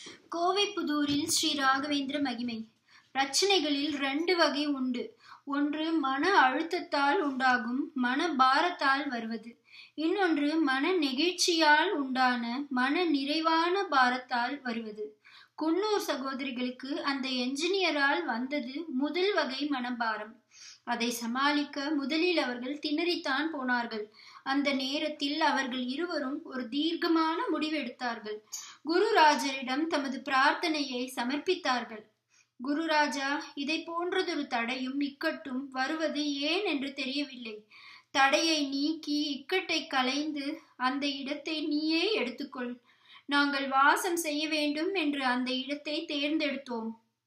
கோவைப்புதூரில் ஸ்ரீ ராகவேந்திர மகிமை பிரச்சனைகளில் ரெண்டு வகை உண்டு ஒன்று மன அழுத்தத்தால் உண்டாகும் மன பாரத்தால் வருவது இன்னொன்று மன நெகிழ்ச்சியால் உண்டான மன நிறைவான பாரத்தால் வருவது குன்னூர் சகோதரிகளுக்கு அந்த என்ஜினியரால் வந்தது முதல் வகை மனபாரம் அதை சமாளிக்க முதலில் அவர்கள் திணறித்தான் போனார்கள் அந்த நேரத்தில் அவர்கள் இருவரும் ஒரு தீர்க்கமான முடிவெடுத்தார்கள் குருராஜரிடம் தமது பிரார்த்தனையை சமர்ப்பித்தார்கள் குருராஜா இதை போன்றதொரு தடையும் இக்கட்டும் வருவது ஏன் என்று தெரியவில்லை தடையை நீக்கி இக்கட்டை களைந்து அந்த இடத்தை நீயே எடுத்துக்கொள் நாங்கள் வாசம் செய்ய வேண்டும் என்று அந்த இடத்தை தேர்ந்தெடுத்தோம்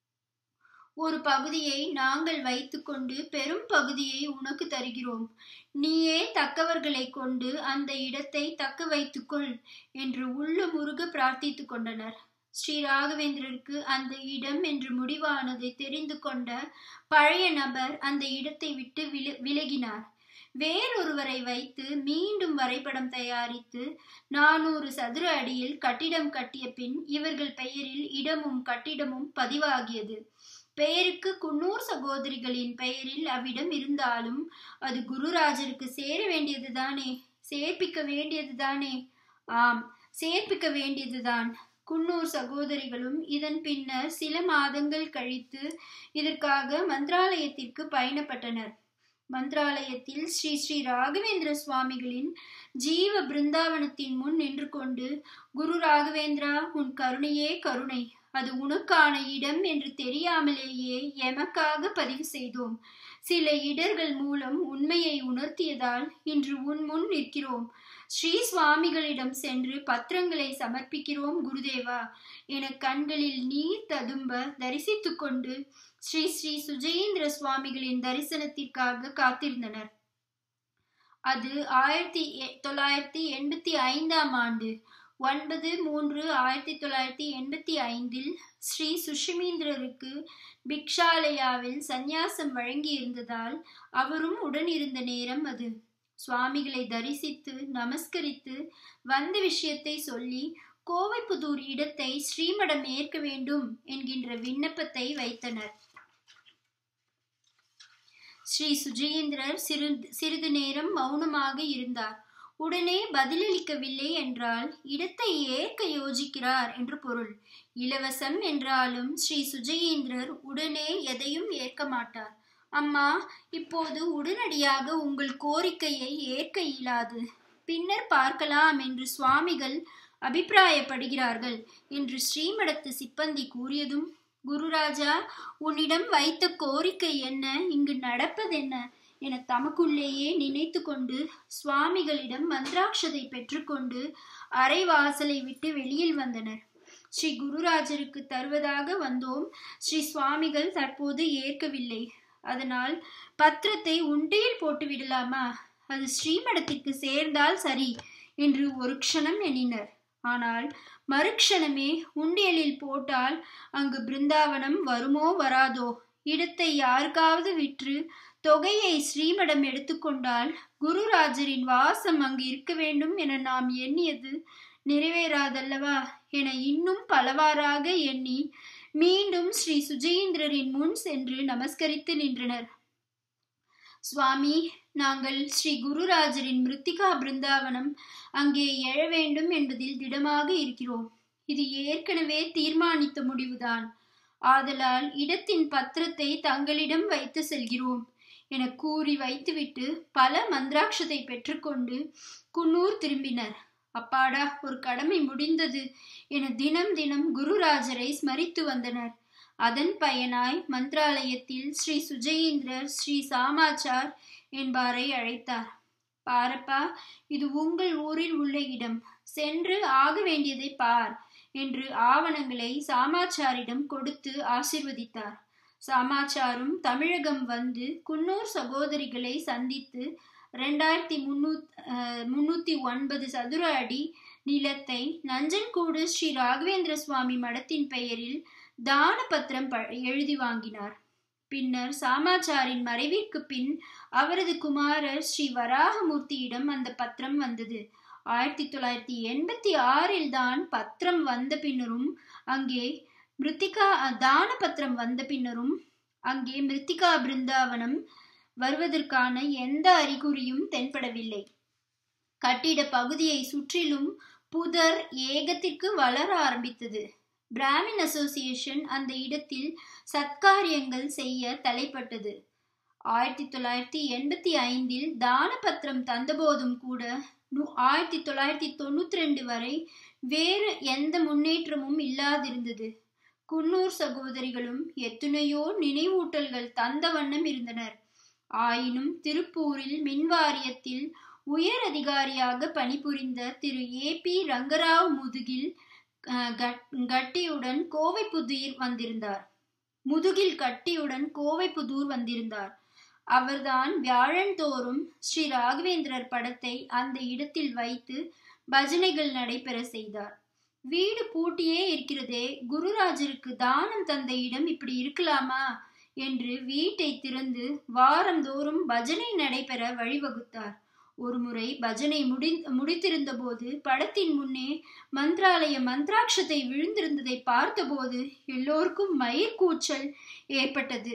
ஒரு பகுதியை நாங்கள் வைத்துக்கொண்டு பெரும் பகுதியை உனக்கு தருகிறோம் நீயே தக்கவர்களை கொண்டு அந்த இடத்தை தக்க வைத்துக்கொள் என்று உள்ள முருக பிரார்த்தித்து கொண்டனர் ஸ்ரீ ராகவேந்திரருக்கு அந்த இடம் என்று முடிவானதை தெரிந்து கொண்ட பழைய நபர் அந்த இடத்தை விட்டு வில விலகினார் வேறொருவரை வைத்து மீண்டும் வரைபடம் தயாரித்து நானூறு சதுர அடியில் கட்டிடம் கட்டிய பின் இவர்கள் பெயரில் இடமும் கட்டிடமும் பதிவாகியது பெயருக்கு குன்னூர் சகோதரிகளின் பெயரில் அவ்விடம் இருந்தாலும் அது குருராஜருக்கு சேர வேண்டியதுதானே சேர்ப்பிக்க வேண்டியதுதானே ஆம் சேர்ப்பிக்க வேண்டியதுதான் குன்னூர் சகோதரிகளும் இதன் பின்னர் சில மாதங்கள் கழித்து இதற்காக மந்திராலயத்திற்கு பயணப்பட்டனர் மந்திராலயத்தில் ஸ்ரீ ஸ்ரீ ராகவேந்திர சுவாமிகளின் ஜீவ பிருந்தாவனத்தின் முன் நின்று கொண்டு குரு ராகவேந்திரா உன் கருணையே கருணை அது உனக்கான இடம் என்று தெரியாமலேயே எமக்காக பதிவு செய்தோம் சில இடர்கள் மூலம் உண்மையை உணர்த்தியதால் இன்று உன் முன் நிற்கிறோம் ஸ்ரீ சுவாமிகளிடம் சென்று பத்திரங்களை சமர்ப்பிக்கிறோம் குருதேவா என கண்களில் நீர் ததும்ப தரிசித்து கொண்டு ஸ்ரீ ஸ்ரீ சுஜயேந்திர சுவாமிகளின் தரிசனத்திற்காக காத்திருந்தனர் அது ஆயிரத்தி தொள்ளாயிரத்தி எண்பத்தி ஐந்தாம் ஆண்டு ஒன்பது மூன்று ஆயிரத்தி தொள்ளாயிரத்தி எண்பத்தி ஐந்தில் ஸ்ரீ சுஷிமீந்திரருக்கு பிக்ஷாலயாவில் சந்நியாசம் வழங்கி இருந்ததால் அவரும் உடன் இருந்த நேரம் அது சுவாமிகளை தரிசித்து நமஸ்கரித்து வந்த விஷயத்தை சொல்லி கோவைப்புதூர் இடத்தை ஸ்ரீமடம் ஏற்க வேண்டும் என்கின்ற விண்ணப்பத்தை வைத்தனர் ஸ்ரீ சுஜயேந்திரர் சிறு சிறிது நேரம் மௌனமாக இருந்தார் உடனே பதிலளிக்கவில்லை என்றால் இடத்தை ஏற்க யோசிக்கிறார் என்று பொருள் இலவசம் என்றாலும் ஸ்ரீ சுஜயேந்திரர் உடனே எதையும் ஏற்க மாட்டார் அம்மா இப்போது உடனடியாக உங்கள் கோரிக்கையை ஏற்க இயலாது பின்னர் பார்க்கலாம் என்று சுவாமிகள் அபிப்பிராயப்படுகிறார்கள் என்று ஸ்ரீமடத்து சிப்பந்தி கூறியதும் குருராஜா உன்னிடம் வைத்த கோரிக்கை என்ன இங்கு நடப்பதென்ன என தமக்குள்ளேயே நினைத்து கொண்டு சுவாமிகளிடம் மந்திராட்சதை பெற்றுக்கொண்டு அரை வாசலை விட்டு வெளியில் வந்தனர் ஸ்ரீ குருராஜருக்கு தருவதாக வந்தோம் ஸ்ரீ சுவாமிகள் தற்போது ஏற்கவில்லை அதனால் பத்திரத்தை உண்டியில் போட்டு விடலாமா அது ஸ்ரீமடத்திற்கு சேர்ந்தால் சரி என்று ஒரு க்ஷணம் எண்ணினர் ஆனால் மறுக்ஷணமே உண்டியலில் போட்டால் அங்கு பிருந்தாவனம் வருமோ வராதோ இடத்தை யாருக்காவது விற்று தொகையை ஸ்ரீமடம் எடுத்துக்கொண்டால் குருராஜரின் வாசம் அங்கு இருக்க வேண்டும் என நாம் எண்ணியது நிறைவேறாதல்லவா என இன்னும் பலவாறாக எண்ணி மீண்டும் ஸ்ரீ சுஜயேந்திரரின் முன் சென்று நமஸ்கரித்து நின்றனர் சுவாமி நாங்கள் ஸ்ரீ குருராஜரின் மிருத்திகா பிருந்தாவனம் அங்கே எழ வேண்டும் என்பதில் திடமாக இருக்கிறோம் இது ஏற்கனவே தீர்மானித்த முடிவுதான் ஆதலால் இடத்தின் பத்திரத்தை தங்களிடம் வைத்து செல்கிறோம் என கூறி வைத்துவிட்டு பல மந்திராட்சத்தை பெற்றுக்கொண்டு குன்னூர் திரும்பினர் அப்பாடா ஒரு கடமை முடிந்தது என தினம் தினம் குருராஜரை ஸ்மரித்து வந்தனர் அதன் பயனாய் மந்திராலயத்தில் ஸ்ரீ சுஜயேந்திரர் ஸ்ரீ சாமாச்சார் என்பாரை அழைத்தார் பாரப்பா இது உங்கள் ஊரில் உள்ள இடம் சென்று ஆக வேண்டியதை பார் என்று ஆவணங்களை சாமாச்சாரிடம் கொடுத்து ஆசிர்வதித்தார் சாமாச்சாரும் தமிழகம் வந்து குன்னூர் சகோதரிகளை சந்தித்து ரெண்டாயிரத்தி முன்னூத் முன்னூத்தி ஒன்பது சதுர அடி நிலத்தை நஞ்சன்கூடு ஸ்ரீ ராகவேந்திர சுவாமி மடத்தின் பெயரில் தான பத்திரம் எழுதி வாங்கினார் பின்னர் சாமாச்சாரின் மறைவிற்கு பின் அவரது குமாரர் ஸ்ரீ வராகமூர்த்தியிடம் அந்த பத்திரம் வந்தது ஆயிரத்தி தொள்ளாயிரத்தி எண்பத்தி ஆறில் தான் பத்திரம் வந்த பின்னரும் அங்கே மிருத்திகா தான பத்திரம் வந்த பின்னரும் அங்கே மிருத்திகா பிருந்தாவனம் வருவதற்கான எந்த அறிகுறியும் தென்படவில்லை கட்டிட பகுதியை சுற்றிலும் புதர் ஏகத்திற்கு வளர ஆரம்பித்தது பிராமின் அசோசியேஷன் அந்த இடத்தில் சத்காரியங்கள் செய்ய தலைப்பட்டது ஆயிரத்தி தொள்ளாயிரத்தி எண்பத்தி ஐந்தில் தான பத்திரம் தந்தபோதும் கூட ஆயிரத்தி தொள்ளாயிரத்தி தொண்ணூத்தி ரெண்டு வரை வேறு எந்த முன்னேற்றமும் இல்லாதிருந்தது குன்னூர் சகோதரிகளும் எத்தனையோ நினைவூட்டல்கள் தந்த வண்ணம் இருந்தனர் ஆயினும் திருப்பூரில் மின்வாரியத்தில் உயர் அதிகாரியாக பணிபுரிந்த திரு ஏ பி ரங்கராவ் முதுகில் கட்டியுடன் கோவை புதுர் வந்திருந்தார் முதுகில் கட்டியுடன் கோவை புதூர் வந்திருந்தார் அவர்தான் வியாழந்தோறும் ஸ்ரீ ராகவேந்திரர் படத்தை அந்த இடத்தில் வைத்து பஜனைகள் நடைபெற செய்தார் வீடு பூட்டியே இருக்கிறதே குருராஜருக்கு தானம் தந்த இடம் இப்படி இருக்கலாமா என்று வீட்டை திறந்து வாரந்தோறும் பஜனை நடைபெற வழிவகுத்தார் ஒருமுறை பஜனை முடி முடித்திருந்த போது படத்தின் முன்னே மந்திராலய மந்திராட்சத்தை விழுந்திருந்ததை பார்த்தபோது எல்லோருக்கும் மயிர் கூச்சல் ஏற்பட்டது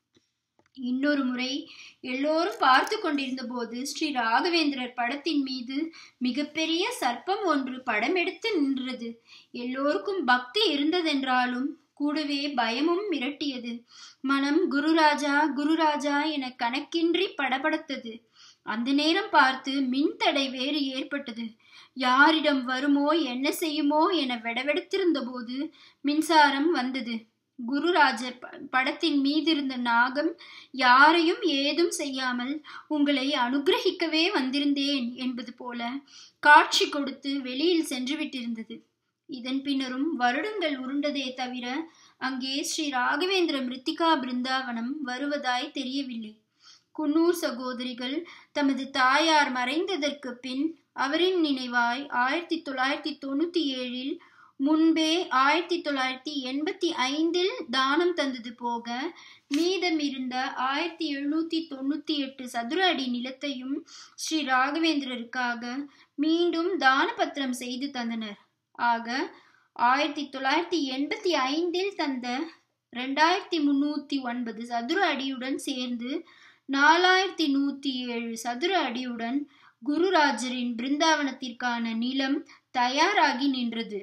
இன்னொரு முறை எல்லோரும் பார்த்து கொண்டிருந்த போது ஸ்ரீ ராகவேந்திரர் படத்தின் மீது மிகப்பெரிய சர்ப்பம் ஒன்று படம் எடுத்து நின்றது எல்லோருக்கும் பக்தி இருந்ததென்றாலும் கூடவே பயமும் மிரட்டியது மனம் குருராஜா குருராஜா என கணக்கின்றி படபடத்தது அந்த நேரம் பார்த்து மின்தடை வேறு ஏற்பட்டது யாரிடம் வருமோ என்ன செய்யுமோ என வெடவெடுத்திருந்த போது மின்சாரம் வந்தது குருராஜர் படத்தின் மீதிருந்த நாகம் யாரையும் ஏதும் செய்யாமல் உங்களை அனுகிரகிக்கவே வந்திருந்தேன் என்பது போல காட்சி கொடுத்து வெளியில் சென்று விட்டிருந்தது இதன் பின்னரும் வருடங்கள் உருண்டதே தவிர அங்கே ஸ்ரீ ராகவேந்திர மிருத்திகா பிருந்தாவனம் வருவதாய் தெரியவில்லை குன்னூர் சகோதரிகள் தமது தாயார் மறைந்ததற்கு பின் அவரின் நினைவாய் ஆயிரத்தி தொள்ளாயிரத்தி தொண்ணூத்தி ஏழில் முன்பே ஆயிரத்தி தொள்ளாயிரத்தி எண்பத்தி ஐந்தில் தானம் தந்தது போக மீதம் இருந்த ஆயிரத்தி எழுநூத்தி தொண்ணூத்தி எட்டு சதுர அடி நிலத்தையும் ஸ்ரீ ராகவேந்திரருக்காக மீண்டும் தான பத்திரம் செய்து தந்தனர் ஆக ஆயிரத்தி தொள்ளாயிரத்தி எண்பத்தி ஐந்தில் தந்த ரெண்டாயிரத்தி முன்னூத்தி ஒன்பது சதுர அடியுடன் சேர்ந்து நாலாயிரத்தி நூத்தி ஏழு சதுர அடியுடன் குருராஜரின் பிருந்தாவனத்திற்கான நிலம் தயாராகி நின்றது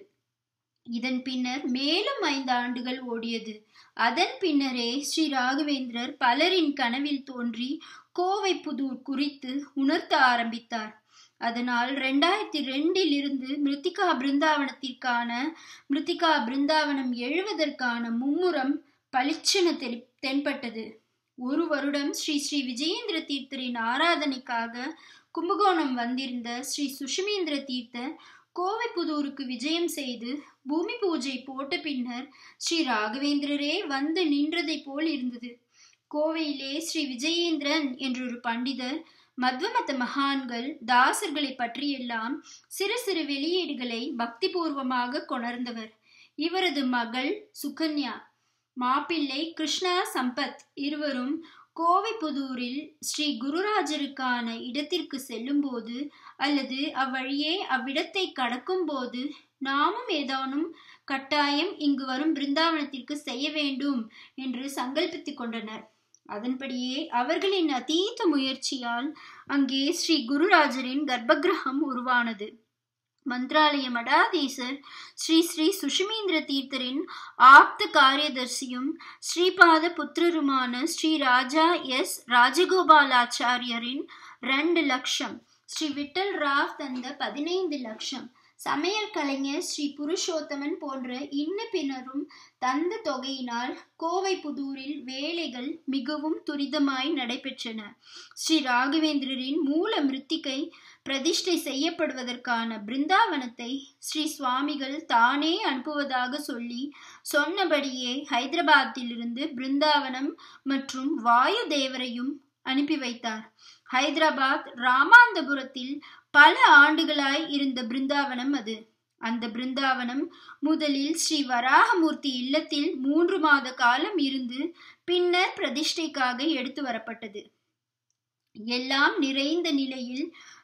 இதன் பின்னர் மேலும் ஐந்து ஆண்டுகள் ஓடியது அதன் பின்னரே ஸ்ரீ ராகவேந்திரர் பலரின் கனவில் தோன்றி கோவை புதூர் குறித்து உணர்த்த ஆரம்பித்தார் அதனால் ரெண்டாயிரத்தி ரெண்டில் இருந்து மிருத்திகா பிருந்தாவனத்திற்கான மிருத்திகா பிருந்தாவனம் எழுவதற்கான மும்முரம் பளிச்சென தென்பட்டது ஒரு வருடம் ஸ்ரீ ஸ்ரீ விஜயேந்திர தீர்த்தரின் ஆராதனைக்காக கும்பகோணம் வந்திருந்த ஸ்ரீ சுஷமேந்திர தீர்த்தர் கோவை புதூருக்கு விஜயம் செய்து பூமி பூஜை போட்ட பின்னர் ஸ்ரீ ராகவேந்திரரே வந்து நின்றதை போல் இருந்தது கோவையிலே ஸ்ரீ விஜயேந்திரன் என்றொரு பண்டிதர் மத்வமத மகான்கள் தாசர்களை பற்றியெல்லாம் சிறு சிறு வெளியீடுகளை பக்தி பூர்வமாக கொணர்ந்தவர் இவரது மகள் சுகன்யா மாப்பிள்ளை கிருஷ்ணா சம்பத் இருவரும் கோவை புதூரில் ஸ்ரீ குருராஜருக்கான இடத்திற்கு செல்லும்போது அல்லது அவ்வழியே அவ்விடத்தை கடக்கும் போது நாமும் ஏதானும் கட்டாயம் இங்கு வரும் பிருந்தாவனத்திற்கு செய்ய வேண்டும் என்று சங்கல்பித்துக் கொண்டனர் அதன்படியே அவர்களின் அதீத முயற்சியால் அங்கே ஸ்ரீ குருராஜரின் கர்ப்பகிரகம் உருவானது மந்திராலய மடாதீசர் ஸ்ரீ ஸ்ரீ சுஷிமேந்திர தீர்த்தரின் ஆப்த காரியதர்சியும் ஸ்ரீபாத புத்திரருமான ஸ்ரீ ராஜா எஸ் ராஜகோபாலாச்சாரியரின் ரெண்டு லட்சம் ஸ்ரீ விட்டல் ராவ் தந்த பதினைந்து லட்சம் சமையல் கலைஞர் ஸ்ரீ புருஷோத்தமன் போன்ற இன்ன பின்னரும் தந்த தொகையினால் கோவை புதூரில் வேலைகள் மிகவும் துரிதமாய் நடைபெற்றன ஸ்ரீ ராகவேந்திரரின் மூல மிருத்திகை பிரதிஷ்டை செய்யப்படுவதற்கான பிருந்தாவனத்தை ஸ்ரீ சுவாமிகள் தானே அனுப்புவதாக சொல்லி சொன்னபடியே ஹைதராபாத்திலிருந்து பிருந்தாவனம் மற்றும் வாயு தேவரையும் அனுப்பி வைத்தார் ஹைதராபாத் ராமாந்தபுரத்தில் பல ஆண்டுகளாய் இருந்த பிருந்தாவனம் அது அந்த பிருந்தாவனம் முதலில் ஸ்ரீ வராகமூர்த்தி இல்லத்தில் மூன்று மாத காலம் இருந்து பின்னர் பிரதிஷ்டைக்காக எடுத்து வரப்பட்டது எல்லாம் நிறைந்த நிலையில்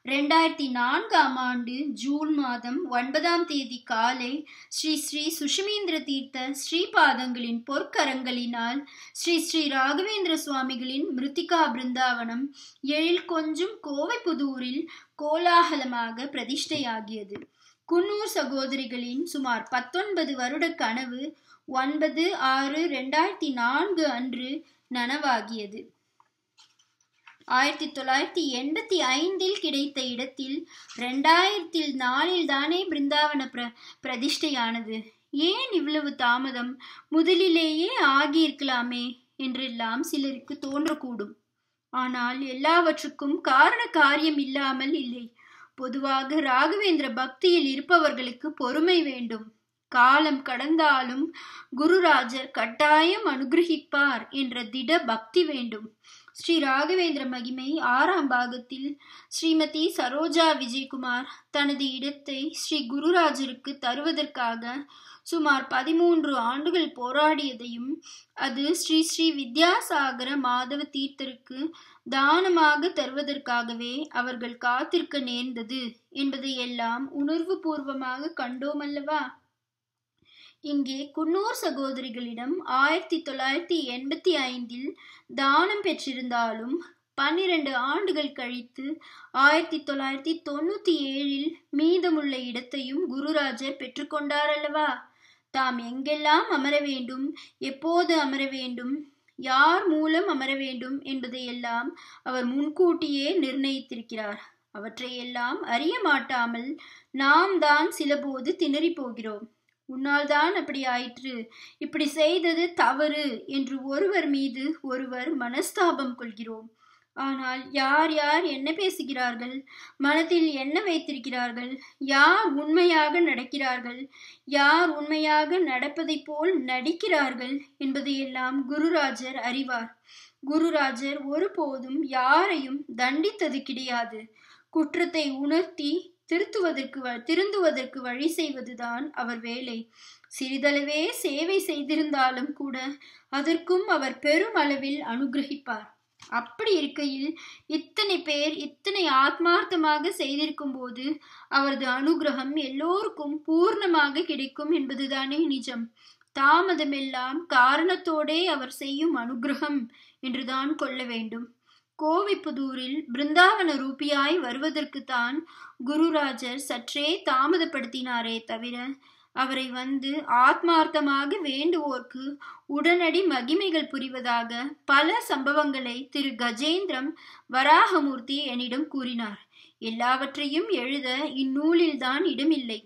ரெண்டாயிரத்தி நான்காம் ஆண்டு ஜூன் மாதம் ஒன்பதாம் தேதி காலை ஸ்ரீ ஸ்ரீ சுஷமேந்திர தீர்த்த ஸ்ரீபாதங்களின் பொற்கரங்களினால் ஸ்ரீ ஸ்ரீ ராகவேந்திர சுவாமிகளின் மிருத்திகா பிருந்தாவனம் எழில் கொஞ்சம் கோவைப்புதூரில் கோலாகலமாக பிரதிஷ்டையாகியது குன்னூர் சகோதரிகளின் சுமார் பத்தொன்பது வருட கனவு ஒன்பது ஆறு ரெண்டாயிரத்தி நான்கு அன்று நனவாகியது ஆயிரத்தி தொள்ளாயிரத்தி எண்பத்தி ஐந்தில் கிடைத்த இடத்தில் ரெண்டாயிரத்தில் நாலில் தானே பிருந்தாவன பிர பிரதிஷ்டையானது ஏன் இவ்வளவு தாமதம் முதலிலேயே ஆகியிருக்கலாமே என்றெல்லாம் சிலருக்கு தோன்றக்கூடும் ஆனால் எல்லாவற்றுக்கும் காரண காரியம் இல்லாமல் இல்லை பொதுவாக ராகவேந்திர பக்தியில் இருப்பவர்களுக்கு பொறுமை வேண்டும் காலம் கடந்தாலும் குருராஜர் கட்டாயம் அனுகிரகிப்பார் என்ற திட பக்தி வேண்டும் ஸ்ரீ ராகவேந்திர மகிமை ஆறாம் பாகத்தில் ஸ்ரீமதி சரோஜா விஜயகுமார் தனது இடத்தை ஸ்ரீ குருராஜருக்கு தருவதற்காக சுமார் பதிமூன்று ஆண்டுகள் போராடியதையும் அது ஸ்ரீ ஸ்ரீ வித்யாசாகர மாதவ தீர்த்தருக்கு தானமாக தருவதற்காகவே அவர்கள் காத்திருக்க நேர்ந்தது என்பதையெல்லாம் உணர்வு பூர்வமாக கண்டோமல்லவா இங்கே குன்னூர் சகோதரிகளிடம் ஆயிரத்தி தொள்ளாயிரத்தி எண்பத்தி ஐந்தில் தானம் பெற்றிருந்தாலும் பன்னிரண்டு ஆண்டுகள் கழித்து ஆயிரத்தி தொள்ளாயிரத்தி தொண்ணூத்தி ஏழில் மீதமுள்ள இடத்தையும் குருராஜர் பெற்றுக்கொண்டார் அல்லவா தாம் எங்கெல்லாம் அமர வேண்டும் எப்போது அமர வேண்டும் யார் மூலம் அமர வேண்டும் என்பதையெல்லாம் அவர் முன்கூட்டியே நிர்ணயித்திருக்கிறார் அவற்றையெல்லாம் அறிய மாட்டாமல் நாம் தான் சிலபோது திணறி போகிறோம் உன்னால் தான் அப்படி ஆயிற்று இப்படி செய்தது தவறு என்று ஒருவர் மீது ஒருவர் மனஸ்தாபம் கொள்கிறோம் ஆனால் யார் யார் என்ன பேசுகிறார்கள் மனத்தில் என்ன வைத்திருக்கிறார்கள் யார் உண்மையாக நடக்கிறார்கள் யார் உண்மையாக நடப்பதைப் போல் நடிக்கிறார்கள் என்பதையெல்லாம் குருராஜர் அறிவார் குருராஜர் ஒருபோதும் யாரையும் தண்டித்தது கிடையாது குற்றத்தை உணர்த்தி திருத்துவதற்கு திருந்துவதற்கு வழி செய்வதுதான் அவர் வேலை சிறிதளவே சேவை செய்திருந்தாலும் கூட அதற்கும் அவர் பெரும் அளவில் அனுகிரகிப்பார் அப்படி இருக்கையில் இத்தனை பேர் இத்தனை ஆத்மார்த்தமாக செய்திருக்கும் போது அவரது அனுகிரகம் எல்லோருக்கும் பூர்ணமாக கிடைக்கும் என்பதுதானே நிஜம் தாமதமெல்லாம் காரணத்தோடே அவர் செய்யும் அனுகிரகம் என்றுதான் கொள்ள வேண்டும் கோவைப்புதூரில் பிருந்தாவன ரூபியாய் வருவதற்கு தான் குருராஜர் சற்றே தாமதப்படுத்தினாரே தவிர அவரை வந்து ஆத்மார்த்தமாக வேண்டுவோர்க்கு உடனடி மகிமைகள் புரிவதாக பல சம்பவங்களை திரு கஜேந்திரம் வராகமூர்த்தி என்னிடம் கூறினார் எல்லாவற்றையும் எழுத இந்நூலில்தான் இடமில்லை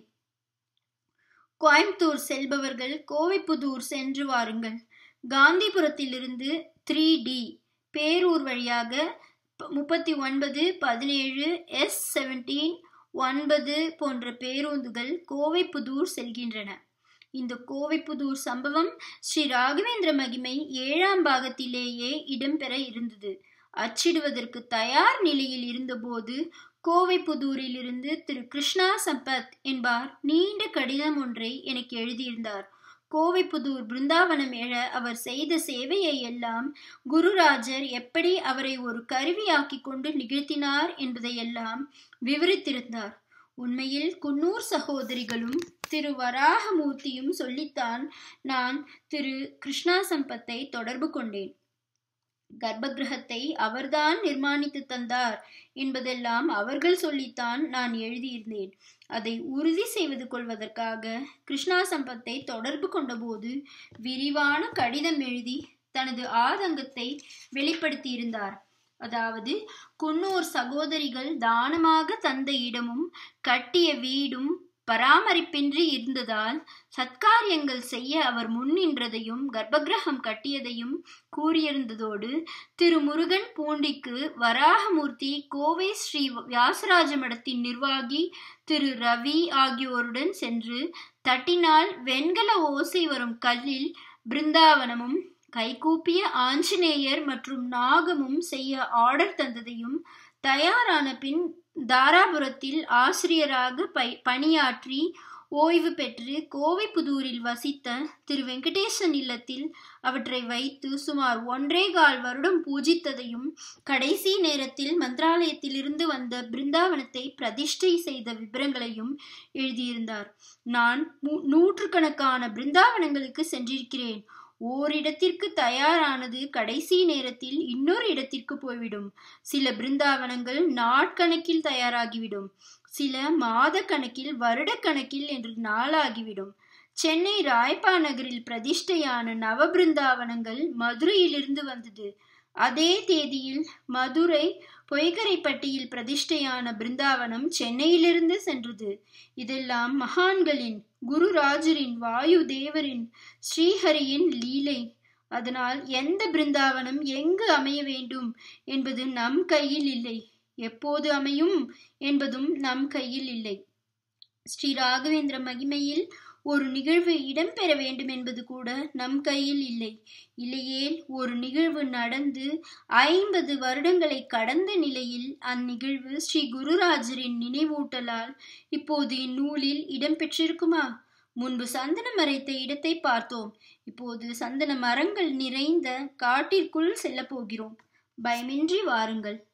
கோயம்புத்தூர் செல்பவர்கள் கோவைப்புதூர் சென்று வாருங்கள் காந்திபுரத்திலிருந்து த்ரீ டி பேரூர் வழியாக முப்பத்தி ஒன்பது பதினேழு எஸ் செவன்டீன் ஒன்பது போன்ற பேருந்துகள் கோவைப்புதூர் செல்கின்றன இந்த கோவைப்புதூர் சம்பவம் ஸ்ரீ ராகவேந்திர மகிமை ஏழாம் பாகத்திலேயே இடம்பெற இருந்தது அச்சிடுவதற்கு தயார் நிலையில் இருந்தபோது கோவைப்புதூரிலிருந்து திரு கிருஷ்ணா சம்பத் என்பார் நீண்ட கடிதம் ஒன்றை எனக்கு எழுதியிருந்தார் கோவைப்புதூர் பிருந்தாவனம் எழ அவர் செய்த சேவையை எல்லாம் குருராஜர் எப்படி அவரை ஒரு கருவியாக்கி கொண்டு நிகழ்த்தினார் என்பதையெல்லாம் விவரித்திருந்தார் உண்மையில் குன்னூர் சகோதரிகளும் திரு வராகமூர்த்தியும் சொல்லித்தான் நான் திரு கிருஷ்ணா சம்பத்தை தொடர்பு கொண்டேன் கர்ப்பகிரகத்தை அவர்தான் நிர்மாணித்து தந்தார் என்பதெல்லாம் அவர்கள் சொல்லித்தான் நான் எழுதியிருந்தேன் அதை உறுதி செய்வது கொள்வதற்காக கிருஷ்ணா சம்பத்தை தொடர்பு கொண்டபோது விரிவான கடிதம் எழுதி தனது ஆதங்கத்தை வெளிப்படுத்தியிருந்தார் அதாவது குன்னூர் சகோதரிகள் தானமாக தந்த இடமும் கட்டிய வீடும் பராமரிப்பின்றி இருந்ததால் சத்காரியங்கள் செய்ய அவர் முன்னின்றதையும் கர்ப்பகிரகம் கட்டியதையும் கூறியிருந்ததோடு திரு முருகன் பூண்டிக்கு வராகமூர்த்தி கோவை ஸ்ரீ வியாசராஜ மடத்தின் நிர்வாகி திரு ரவி ஆகியோருடன் சென்று தட்டினால் வெண்கல ஓசை வரும் கல்லில் பிருந்தாவனமும் கைகூப்பிய ஆஞ்சநேயர் மற்றும் நாகமும் செய்ய ஆர்டர் தந்ததையும் தயாரான பின் தாராபுரத்தில் ஆசிரியராக பை பணியாற்றி ஓய்வு பெற்று கோவைப்புதூரில் வசித்த திரு வெங்கடேசன் இல்லத்தில் அவற்றை வைத்து சுமார் ஒன்றே கால் வருடம் பூஜித்ததையும் கடைசி நேரத்தில் மந்திராலயத்திலிருந்து வந்த பிருந்தாவனத்தை பிரதிஷ்டை செய்த விவரங்களையும் எழுதியிருந்தார் நான் நூற்றுக்கணக்கான பிருந்தாவனங்களுக்கு சென்றிருக்கிறேன் ஓரிடத்திற்கு தயாரானது கடைசி நேரத்தில் இன்னொரு இடத்திற்கு போய்விடும் சில பிருந்தாவனங்கள் நாட்கணக்கில் தயாராகிவிடும் சில மாத கணக்கில் வருடக்கணக்கில் என்று நாளாகிவிடும் சென்னை ராய்பா நகரில் பிரதிஷ்டையான நவபிருந்தாவனங்கள் மதுரையிலிருந்து வந்தது அதே தேதியில் மதுரை பொய்கரைப்பட்டியில் பிரதிஷ்டையான பிருந்தாவனம் சென்னையிலிருந்து சென்றது இதெல்லாம் மகான்களின் குருராஜரின் வாயு தேவரின் ஸ்ரீஹரியின் லீலை அதனால் எந்த பிருந்தாவனம் எங்கு அமைய வேண்டும் என்பது நம் கையில் இல்லை எப்போது அமையும் என்பதும் நம் கையில் இல்லை ஸ்ரீ ராகவேந்திர மகிமையில் ஒரு நிகழ்வு இடம்பெற வேண்டும் என்பது கூட நம் கையில் இல்லை இல்லையேல் ஒரு நிகழ்வு நடந்து ஐம்பது வருடங்களை கடந்த நிலையில் அந்நிகழ்வு ஸ்ரீ குருராஜரின் நினைவூட்டலால் இப்போது இந்நூலில் இடம்பெற்றிருக்குமா முன்பு சந்தனம் மறைத்த இடத்தை பார்த்தோம் இப்போது சந்தன மரங்கள் நிறைந்த காட்டிற்குள் செல்ல போகிறோம் பயமின்றி வாருங்கள்